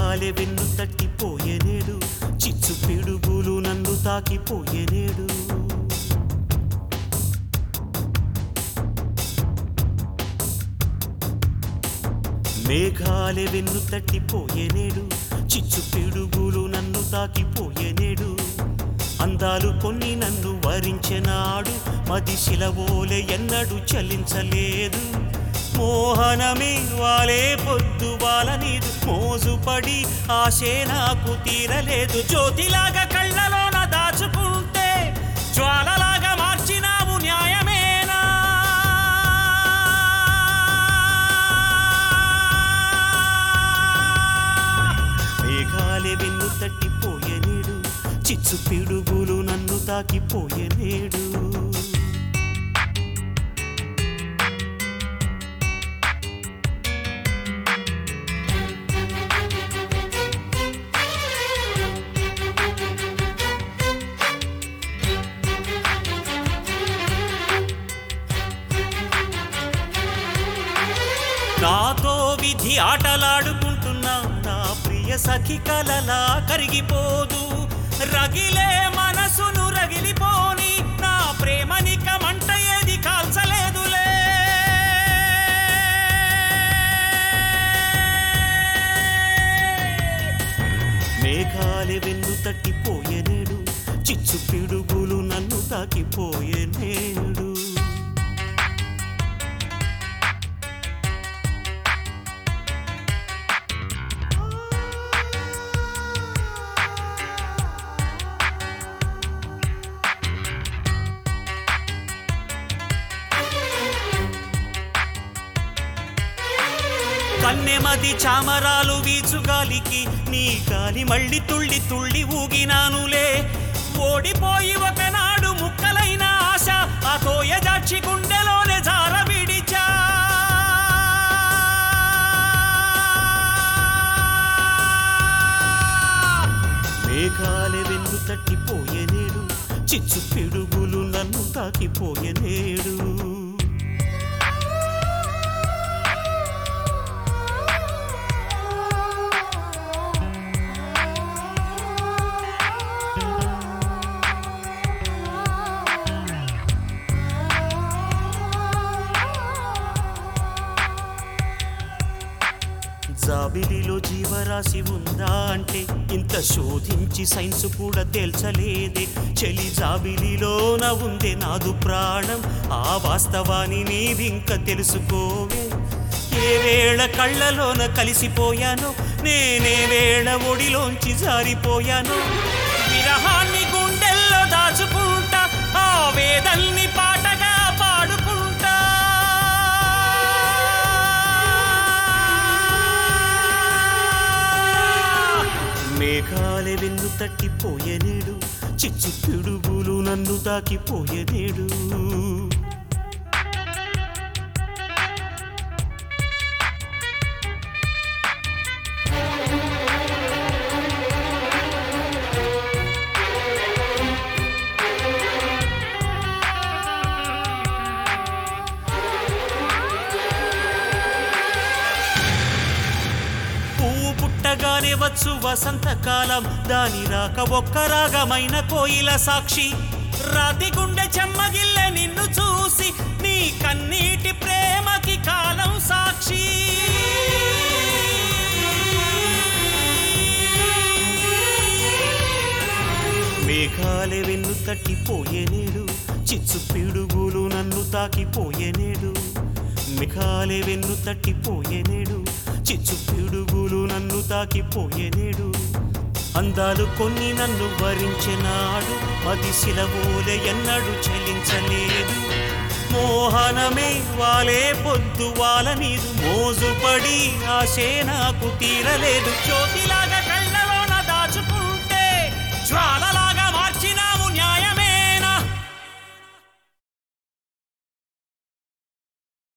మేఘాలే వెన్ను తట్టిపోయేనేడు చిచ్చు పిడుగులు నన్ను తాకిపోయేనేడు మేఘాలే వెన్ను తట్టిపోయేనేడు చిచ్చు పిడుగులు నన్ను తాకిపోయేనేడు అందాలు కొన్ని నన్ను వరించెనాడు మది శిలవోలే ఎన్నడు చలించలేదు మోహనమే వాలే పొద్దు వాళ్ళ నీదు మోజుపడి ఆశే నాకు తీరలేదు జ్యోతిలాగా కళ్ళలోన దాచుకుంటే జ్వాలలాగా మార్చినావు న్యాయమేనా మేఘాలే వెన్ను తట్టిపోయేనేడు చిచ్చు పిడుగులు నన్ను తాకిపోయేనేడు నాతో విధి ఆటలాడుకుంటున్నా నా ప్రియ సఖి కలలా కరిగిపోదు రగిలే మనసును రగిలిపోని నా ప్రేమనిక మంట ఏది కాల్చలేదులే మేఘాలే వెన్ను తట్టిపోయేనేడు చిచ్చు పిడుగులు నన్ను తాకిపోయేనేడు కన్నెమది చామరాలు వీచుగాలికి నీ గాలి మళ్ళీ తుళ్ళి తుళ్ళి ఊగినానులే ఓడిపోయి ఒకనాడు ముక్కలైన ఆశ ఆ తోయ జాక్షి గుండెలోనే జార విడిచా మేఘాలే వెన్ను తట్టిపోయేనేడు చిచ్చు పిడుగులు నన్ను తాకిపోయేనేడు జాబిలిలో జీవరాశి ఉందా అంటే ఇంత శోధించి సైన్స్ కూడా తేల్చలేదే చలి జాబిలిలోన ఉంది నాదు ప్రాణం ఆ వాస్తవాన్ని నీవింక తెలుసుకోవే ఏ వేళ కళ్ళలోన కలిసిపోయానో నేనే వేళ ఒడిలోంచి జారిపోయానో విరహాన్ని గుండెల్లో దాచుకుంటా ఆ వేదల్ని పాటగా పాడుకుంటా మేఘాలే వెన్ను తట్టిపోయేనేడు చిచ్చు పిడుగులు నన్ను తాకిపోయేనేడు పువ్వు పుట్టగానే వచ్చు వసంతకాలం దాని రాక ఒక్క రాగమైన కోయిల సాక్షి రాతి గుండె చెమ్మగిల్లె నిన్ను చూసి నీ కన్నీటి ప్రేమకి కాలం సాక్షి మేఘాలే వెన్ను తట్టిపోయేనేడు చిచ్చు పిడుగులు నన్ను తాకిపోయేనేడు మేఘాలే వెన్ను తట్టిపోయేనేడు చిచ్చు పిడుగులు నన్ను తాకిపోయేనేడు అందాలు కొన్ని నన్ను వరించెనాడు అది శిలవోలే ఎన్నడు చలించలేదు మోహనమే వాలే పొద్దు వాళ్ళ నీదు మోజుపడి ఆశే నాకు తీరలేదు జ్యోతిలాగా కళ్ళలోన దాచుకుంటే జ్వాలలా